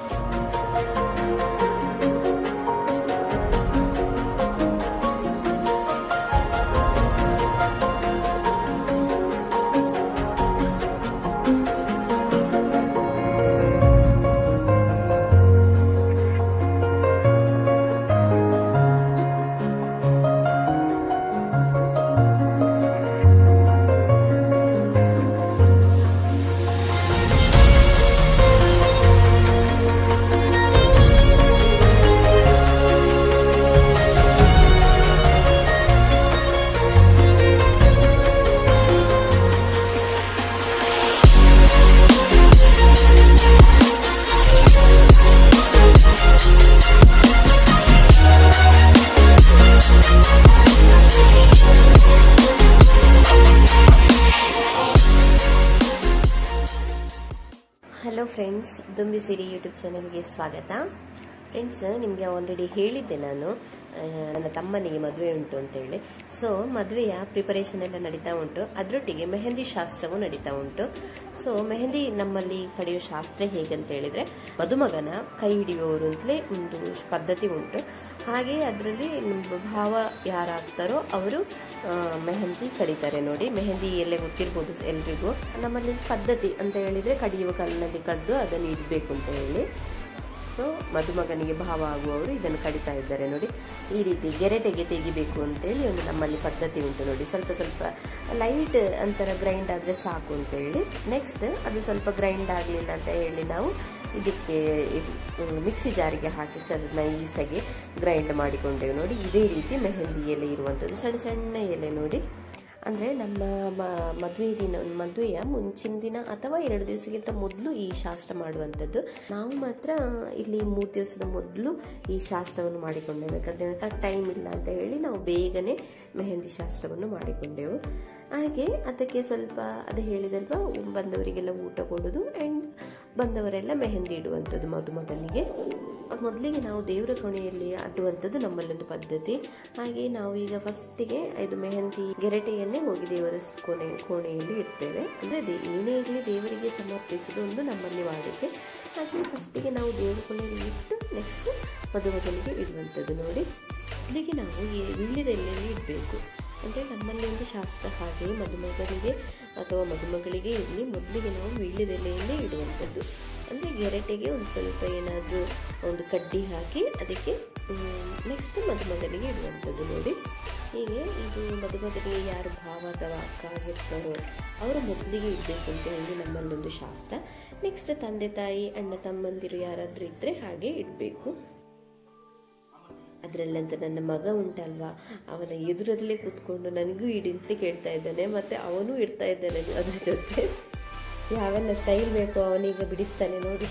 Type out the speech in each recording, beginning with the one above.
hello friends ದುಂಬಿ ಸಿರಿ YouTube ಚಾನಲ್ಗೆ ಸ್ವಾಗತ ಫ್ರೆಂಡ್ಸ್ ನಿಮಗೆ ಆಲ್ರೆಡಿ ಹೇಳಿದ್ದೆ ನಾನು ಆ, ನನ್ನ ತಮ್ಮನಿಗೆ ಮದುವೆ ಉಂಟು ಅಂತೇಳಿ ಸೊ ಮದುವೆಯ ಪ್ರಿಪರೇಷನ್ ಎಲ್ಲ ನಡೀತಾ ಉಂಟು ಅದರೊಟ್ಟಿಗೆ ಮೆಹಂದಿ ಶಾಸ್ತ್ರವೂ ನಡೀತಾ ಉಂಟು ಸೊ ಮೆಹಂದಿ ನಮ್ಮಲ್ಲಿ ಕಡಿಯೋ ಶಾಸ್ತ್ರ ಹೇಗಂತ ಹೇಳಿದ್ರೆ ಮದುಮಗನ ಕೈ ಹಿಡಿಯುವವರು ಅಂತಲೇ ಒಂದು ಪದ್ಧತಿ ಉಂಟು ಹಾಗೆ ಅದರಲ್ಲಿ ನಮ್ಮ ಭಾವ ಯಾರಾಗ್ತಾರೋ ಅವರು ಆ, ಮೆಹಂದಿ ಕಡಿತಾರೆ ನೋಡಿ ಮೆಹಂದಿ ಎಲ್ಲೇ ಗೊತ್ತಿರ್ಬೋದು ಎಲ್ರಿಗೂ ನಮ್ಮಲ್ಲಿ ಪದ್ಧತಿ ಅಂತ ಹೇಳಿದ್ರೆ ಕಡಿಯುವ ಕಲ್ಲಿನಲ್ಲಿ ಕಡ್ದು ಅದನ್ನು ಇಡಬೇಕು ಅಂತ ಹೇಳಿ ಸೊ ಮದುಮಗನಿಗೆ ಭಾವ ಆಗುವವರು ಇದನ್ನು ಕಡಿತಾ ಇದ್ದಾರೆ ನೋಡಿ ಈ ರೀತಿ ಗೆರೆಟೆಗೆ ತೆಗಿಬೇಕು ಅಂತೇಳಿ ಒಂದು ನಮ್ಮಲ್ಲಿ ಪದ್ಧತಿ ಉಂಟು ನೋಡಿ ಸ್ವಲ್ಪ ಸ್ವಲ್ಪ ಲೈಟ್ ಅಂತರ ಗ್ರೈಂಡ್ ಆದರೆ ಸಾಕು ಅಂತೇಳಿ ನೆಕ್ಸ್ಟ್ ಅದು ಸ್ವಲ್ಪ ಗ್ರೈಂಡ್ ಆಗಲಿಲ್ಲ ಅಂತ ಹೇಳಿ ನಾವು ಇದಕ್ಕೆ ಇದು ಮಿಕ್ಸಿ ಜಾರಿಗೆ ಹಾಕಿ ಸ್ವಲ್ಪ ನೈಸಾಗಿ ಗ್ರೈಂಡ್ ಮಾಡಿಕೊಂಡೆವು ನೋಡಿ ಇದೇ ರೀತಿ ಮೆಹಂದಿ ಎಲೆ ಇರುವಂಥದ್ದು ಸಣ್ಣ ಸಣ್ಣ ಎಲೆ ನೋಡಿ ಅಂದರೆ ನಮ್ಮ ಮ- ಮದುವೆ ದಿನ ಮದುವೆಯ ಮುಂಚಿನ ದಿನ ಅಥವಾ ಎರಡು ದಿವಸಕ್ಕಿಂತ ಮೊದಲು ಈ ಶಾಸ್ತ್ರ ಮಾಡುವಂಥದ್ದು ನಾವು ಮಾತ್ರ ಇಲ್ಲಿ ಮೂರು ದಿವಸದ ಮೊದಲು ಈ ಶಾಸ್ತ್ರವನ್ನು ಮಾಡಿಕೊಂಡೆವು ಯಾಕಂದರೆ ಟೈಮ್ ಇಲ್ಲ ಅಂತ ಹೇಳಿ ನಾವು ಬೇಗನೆ ಮೆಹಂದಿ ಶಾಸ್ತ್ರವನ್ನು ಮಾಡಿಕೊಂಡೆವು ಹಾಗೆ ಅದಕ್ಕೆ ಸ್ವಲ್ಪ ಅದು ಹೇಳಿದಲ್ವ ಬಂದವರಿಗೆಲ್ಲ ಊಟ ಕೊಡೋದು ಆ್ಯಂಡ್ ಬಂದವರೆಲ್ಲ ಮೆಹಂದಿ ಇಡುವಂಥದ್ದು ಮದುಮಗನಿಗೆ ಮೊದಲಿಗೆ ನಾವು ದೇವರ ಕೋಣೆಯಲ್ಲಿ ಅಡ್ಡುವಂಥದ್ದು ನಮ್ಮಲ್ಲೊಂದು ಪದ್ಧತಿ ಹಾಗೆ ನಾವು ಈಗ ಫಸ್ಟಿಗೆ ಇದು ಮೆಹಂದಿ ಗೆರಟೆಯನ್ನೇ ಹೋಗಿ ದೇವರ ಸ್- ಕೋಣೆ ಕೋಣೆಯಲ್ಲಿ ಇಡ್ತೇವೆ ಅಂದರೆ ದೇ ಏನೇ ಇರಲಿ ದೇವರಿಗೆ ಸಮರ್ಪಿಸೋದು ಒಂದು ನಮ್ಮಲ್ಲಿ ವಾಡಿಕೆ ಹಾಗೆ ಫಸ್ಟಿಗೆ ನಾವು ದೇವರ ಕೋಣೆಯಲ್ಲಿ ಇಟ್ಟು ನೆಕ್ಸ್ಟ್ ಮದುಮಗನಿಗೆ ಇಡುವಂಥದ್ದು ನೋಡಿ ಇಲ್ಲಿಗೆ ನಾವು ಈ ವೀಳ್ಯದೆಲೆಯಲ್ಲಿ ಇಡಬೇಕು ಅಂದರೆ ನಮ್ಮಲ್ಲಿ ಒಂದು ಶಾಸ್ತ್ರ ಹಾಗೆ ಮದುಮಗನಿಗೆ ಅಥವಾ ಮದುಮಗಳಿಗೆ ಇರಲಿ ಮೊದಲಿಗೆ ನಾವು ವೀಳ್ಯದೆಲೆಯಲ್ಲೇ ಇಡುವಂಥದ್ದು ಅಂದರೆ ಗೆರಟೆಗೆ ಒಂದು ಸ್ವಲ್ಪ ಏನಾದರೂ ಒಂದು ಕಡ್ಡಿ ಹಾಕಿ ಅದಕ್ಕೆ ನೆಕ್ಸ್ಟ್ ಮದುಮಗನಿಗೆ ಇಡುವಂಥದ್ದು ನೋಡಿ ಹೀಗೆ ಇದು ಮದುಮಗನಿಗೆ ಯಾರು ಭಾವ ಅಥವಾ ಅಕ್ಕ ಆಗಿರ್ತಾರೋ ಅವರ ಮೊದಲಿಗೆ ಇಡಬೇಕು ಅಂತ ಹೇಳಿ ನಮ್ಮಲ್ಲೊಂದು ಶಾಸ್ತ್ರ ನೆಕ್ಸ್ಟ್ ತಂದೆ ತಾಯಿ ಅಣ್ಣ ತಮ್ಮಂದಿರು ಯಾರಾದರೂ ಇದ್ದರೆ ಹಾಗೆ ಇಡಬೇಕು ಅದರಲ್ಲಂತ ನನ್ನ ಮಗ ಉಂಟಲ್ವಾ ಅವನ ಎದುರಲ್ಲೇ ಕೂತ್ಕೊಂಡು ನನಗೂ ಇಡಿ ಅಂತ ಕೇಳ್ತಾ ಇದ್ದಾನೆ ಮತ್ತು ಅವನು ಇಡ್ತಾ ಇದ್ದಾನೆ ಅದ್ರ ಜೊತೆ ಯಾವೆಲ್ಲ ಸ್ಟೈಲ್ ಬೇಕೋ ಅವನೀಗ ಬಿಡಿಸ್ತಾನೆ ನೋಡಿ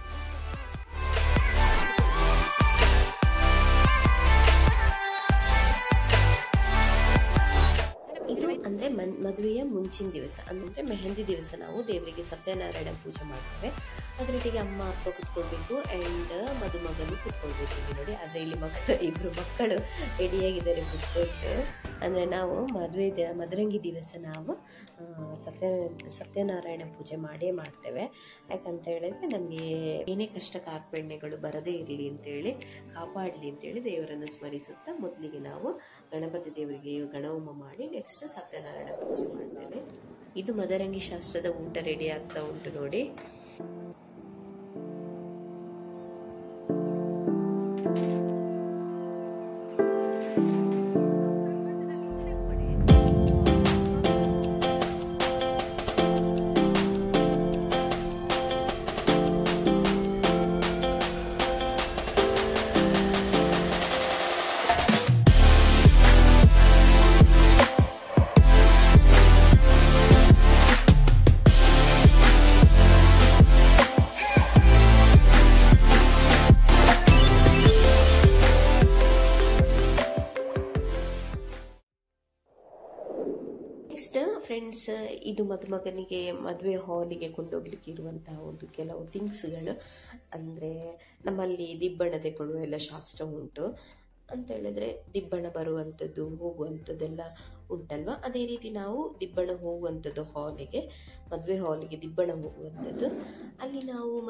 ಇದು ಅಂದರೆ ಮನ್ ಮದುವೆಯ ಮುಂಚಿನ ದಿವಸ ಅಂದರೆ ಮೆಹಂದಿ ದಿವಸ ನಾವು ದೇವರಿಗೆ ಸತ್ಯನಾರಾಯಣ ಪೂಜೆ ಮಾಡ್ತೇವೆ ಅದರೊಟ್ಟಿಗೆ ಅಮ್ಮ ಅಪ್ಪ ಕುತ್ಕೊಳ್ಬೇಕು ಆ್ಯಂಡ್ ಮದುಮಗನು ಕುತ್ಕೊಳ್ಬೇಕು ಇಲ್ಲಿ ನೋಡಿ ಆದರೆ ಇಲ್ಲಿ ಮಕ್ಕಳು ಇಬ್ಬರು ಮಕ್ಕಳು ರೆಡಿಯಾಗಿದ್ದಾರೆ ಕುತ್ಕೊಂಡು ಅಂದರೆ ನಾವು ಮದುವೆ ದ ಮದರಂಗಿ ದಿವಸ ನಾವು ಆ, ಸತ್ಯ ಸತ್ಯನಾರಾಯಣ ಪೂಜೆ ಮಾಡೇ ಮಾಡ್ತೇವೆ ಯಾಕಂತ ಹೇಳಿದ್ರೆ ನಮಗೆ ಏನೇ ಕಷ್ಟ ಕಾರ್ಪಣ್ಯಗಳು ಬರದೇ ಇರಲಿ ಅಂತೇಳಿ ಕಾಪಾಡಲಿ ಅಂತೇಳಿ ದೇವರನ್ನು ಸ್ಮರಿಸುತ್ತಾ ಮೊದಲಿಗೆ ನಾವು ಗಣಪತಿ ದೇವರಿಗೆ ಗಣಹೋಮ ಮಾಡಿ ನೆಕ್ಸ್ಟ್ ಸತ್ಯನಾರಾಯಣ ಪೂಜೆ ಮಾಡ್ತೇವೆ ಇದು ಮದರಂಗಿ ಶಾಸ್ತ್ರದ ಊಟ ರೆಡಿ ಆಗ್ತಾ ಉಂಟು ನೋಡಿ ನೆಕ್ಸ್ಟ್ ಫ್ರೆಂಡ್ಸ್ ಇದು ಮದುಮಗನಿಗೆ ಮದುವೆ ಹಾಲಿಗೆ ಕೊಂಡೋಗ್ಲಿಕ್ಕೆ ಇರುವಂತಹ ಒಂದು ಕೆಲವು ಥಿಂಗ್ಸ್ಗಳು ಅಂದರೆ ನಮ್ಮಲ್ಲಿ ದಿಬ್ಬಣ ತೆಗೊಳ್ಳುವ ಎಲ್ಲ ಶಾಸ್ತ್ರ ಉಂಟು ಅಂತ ಹೇಳಿದ್ರೆ ದಿಬ್ಬಣ ಬರುವಂಥದ್ದು ಹೋಗುವಂಥದ್ದೆಲ್ಲ ಉಂಟಲ್ವ ಅದೇ ರೀತಿ ನಾವು ದಿಬ್ಬಣ ಹೋಗುವಂಥದ್ದು ಹಾಲಿಗೆ ಮದುವೆ ಹಾಲಿಗೆ ದಿಬ್ಬಣ ಹೋಗುವಂಥದ್ದು ಅಲ್ಲಿ ನಾವು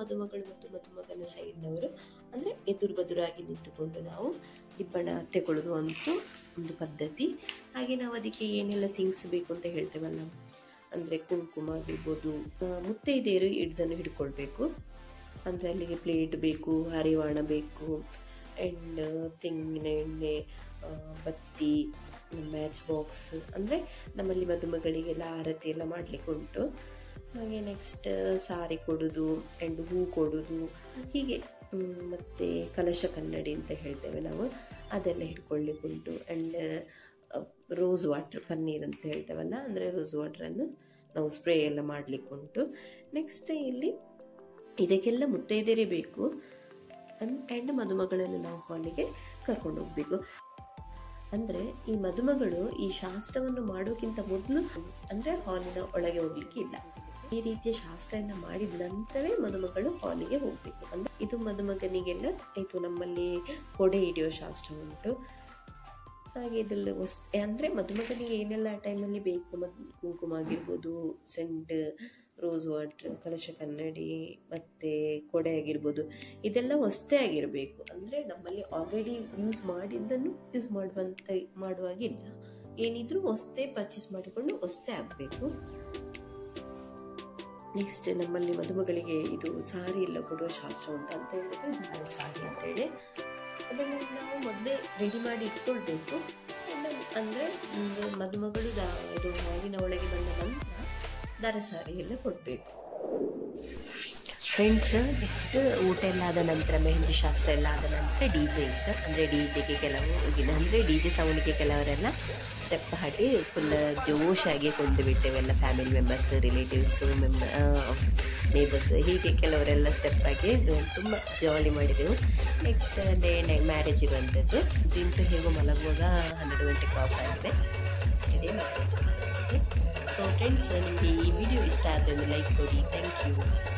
ಮದುಮಗಳು ಮತ್ತು ಮದುಮಗನ ಸೈಡ್ನವರು ಅಂದರೆ ಎದುರು ಬದುರಾಗಿ ನಿಂತುಕೊಂಡು ನಾವು ರಿಬ್ಬಣ ತೆಗೊಳ್ಳೋದು ಅಂತೂ ಒಂದು ಪದ್ಧತಿ ಹಾಗೆ ನಾವು ಅದಕ್ಕೆ ಏನೆಲ್ಲ ಥಿಂಗ್ಸ್ ಬೇಕು ಅಂತ ಹೇಳ್ತೇವಲ್ಲ ಅಂದರೆ ಕುಂಕುಮ ಆಗಿರ್ಬೋದು ಆ, ಮುತ್ತೈದೆಯರು ಹಿಡ್ದನ್ನು ಹಿಡ್ಕೊಳ್ಬೇಕು ಅಂದರೆ ಅಲ್ಲಿಗೆ ಪ್ಲೇಟ್ ಬೇಕು ಹರಿವಾಣ ಬೇಕು ಆ್ಯಂಡ್ ತೆಂಗಿನ ಎಣ್ಣೆ ಆ, ಬತ್ತಿ ಮ್ಯಾಚ್ ಬಾಕ್ಸ್ ಅಂದರೆ ನಮ್ಮಲ್ಲಿ ಮದುಮಗಳಿಗೆಲ್ಲ ಆರತಿ ಎಲ್ಲ ಮಾಡಲಿಕ್ಕೆ ಉಂಟು ಹಾಗೆ ನೆಕ್ಸ್ಟ್ ಸಾರಿ ಕೊಡೋದು ಆ್ಯಂಡ್ ಹೂ ಕೊಡೋದು ಹೀಗೆ ಮ್, ಮತ್ತೆ ಕಲಶ ಕನ್ನಡಿ ಅಂತ ಹೇಳ್ತೇವೆ ನಾವು ಅದೆಲ್ಲ ಹಿಡ್ಕೊಳ್ಳಿಕ್ಕೆ ಉಂಟು ಆ್ಯಂಡ್ ರೋಸ್ ವಾಟರ್ ಪನ್ನೀರ್ ಅಂತ ಹೇಳ್ತೇವಲ್ಲ ಅಂದರೆ ರೋಸ್ ವಾಟ್ರನ್ನು ನಾವು ಸ್ಪ್ರೇ ಎಲ್ಲ ಮಾಡಲಿಕ್ಕೆ ಉಂಟು ನೆಕ್ಸ್ಟ್ ಇಲ್ಲಿ ಇದಕ್ಕೆಲ್ಲ ಮುತ್ತೈದೆರೇ ಬೇಕು ಆ್ಯಂಡ್ ಮದುಮಗಳನ್ನು ನಾವು ಹಾಲಿಗೆ ಕರ್ಕೊಂಡು ಹೋಗಬೇಕು ಅಂದರೆ ಈ ಮದುಮಗಳು ಈ ಶಾಸ್ತ್ರವನ್ನು ಮಾಡೋಕ್ಕಿಂತ ಮೊದಲು ಅಂದರೆ ಹಾಲಿನ ಒಳಗೆ ಹೋಗ್ಲಿಕ್ಕೆ ಇಲ್ಲ ಈ ರೀತಿಯ ಶಾಸ್ತ್ರ ಎಲ್ಲ ಮಾಡಿದ ನಂತರವೇ ಮದುಮಗಳು ಹಾಲಿಗೆ ಹೋಗಬೇಕು ಅಂದರೆ ಇದು ಮದುಮಗನಿಗೆಲ್ಲ ಇದು ನಮ್ಮಲ್ಲಿ ಕೊಡೆ ಹಿಡಿಯೋ ಶಾಸ್ತ್ರ ಉಂಟು ಹಾಗೆ ಇದೆಲ್ಲ ವಸ್ ಅಂದರೆ ಮದುಮಗನಿಗೆ ಏನೆಲ್ಲ ಆ ಟೈಮಲ್ಲಿ ಬೇಕು ಮದ್ ಕುಂಕುಮ ಆಗಿರ್ಬೋದು ಸೆಂಟ್ ರೋಸ್ ವಾಟ್ರ್ ಕಲಶ ಕನ್ನಡಿ ಮತ್ತು ಕೊಡೆ ಆಗಿರ್ಬೋದು ಇದೆಲ್ಲ ಹೊಸ್ತೇ ಆಗಿರಬೇಕು ಅಂದರೆ ನಮ್ಮಲ್ಲಿ ಆಲ್ರೆಡಿ ಯೂಸ್ ಮಾಡಿದ್ದನ್ನು ಯೂಸ್ ಮಾಡುವಂತ ಮಾಡುವಾಗಿಲ್ಲ ಏನಿದ್ರೂ ಹೊಸ್ತೇ ಪರ್ಚೇಸ್ ಮಾಡಿಕೊಂಡು ಹೊಸ್ತೇ ಆಗಬೇಕು ನೆಕ್ಸ್ಟ್ ನಮ್ಮಲ್ಲಿ ಮದುಮಗಳಿಗೆ ಇದು ಸಾರಿ ಎಲ್ಲ ಕೊಡುವ ಶಾಸ್ತ್ರ ಉಂಟು ಅಂತ ಹೇಳಿದ್ರೆ ಧಾರೆ ಸಾರಿ ಅಂತೇಳಿ ಅದನ್ನು ನಾವು ಮೊದಲೇ ರೆಡಿ ಮಾಡಿ ಇಟ್ಕೊಳ್ಬೇಕು ಅಂದರೆ ಮದುಮಗಳು ದಾ ಇದು ಹಾವಿನ ಒಳಗೆ ಬಂದ ನಂತರ ದಾರೆ ಸಾರಿ ಎಲ್ಲ ಕೊಡಬೇಕು ಫ್ರೆಂಡ್ಸ್ ನೆಕ್ಸ್ಟ್ ಊಟ ಎಲ್ಲ ಆದ ನಂತರ ಮೆಹಂದಿ ಶಾಸ್ತ್ರ ಎಲ್ಲ ಆದ ನಂತರ ಡಿ ಜೆ ಇತ್ತು ಅಂದರೆ ಡಿ ಜೆಗೆ ಕೆಲವು ಅಂದರೆ ಡಿ ಜೆ ಸೌಂಡಿಗೆ ಕೆಲವರೆಲ್ಲ ಸ್ಟೆಪ್ ಹಾಕಿ ಫುಲ್ ಜೋಶಾಗಿ ಕೊಂದು ಬಿಟ್ಟೆವೆಲ್ಲ ಫ್ಯಾಮಿಲಿ ಮೆಂಬರ್ಸ್ ರಿಲೇಟಿವ್ಸು ಮೆಂಬ ನೇಬರ್ಸ್ ಹೀಗೆ ಕೆಲವರೆಲ್ಲ ಸ್ಟೆಪ್ ಹಾಕಿ ತುಂಬ ಜಾಲಿ ಮಾಡಿದೆವು ನೆಕ್ಸ್ಟ್ ಡೇ ನೈ ಮ್ಯಾರೇಜ್ ಇರುವಂಥದ್ದು ದಿಂಟು ಹೇಗೋ ಮಲಗುವಾಗ ಹನ್ನೆರಡು ಗಂಟೆ ಕ್ರಾಸ್ ಆಗಿದೆ next day marriage so friends ನಿಮಗೆ ಈ ವಿಡಿಯೋ ಇಷ್ಟ ಆದರೆ ಒಂದು ಲೈಕ್ ಕೊಡಿ ಥ್ಯಾಂಕ್ ಯು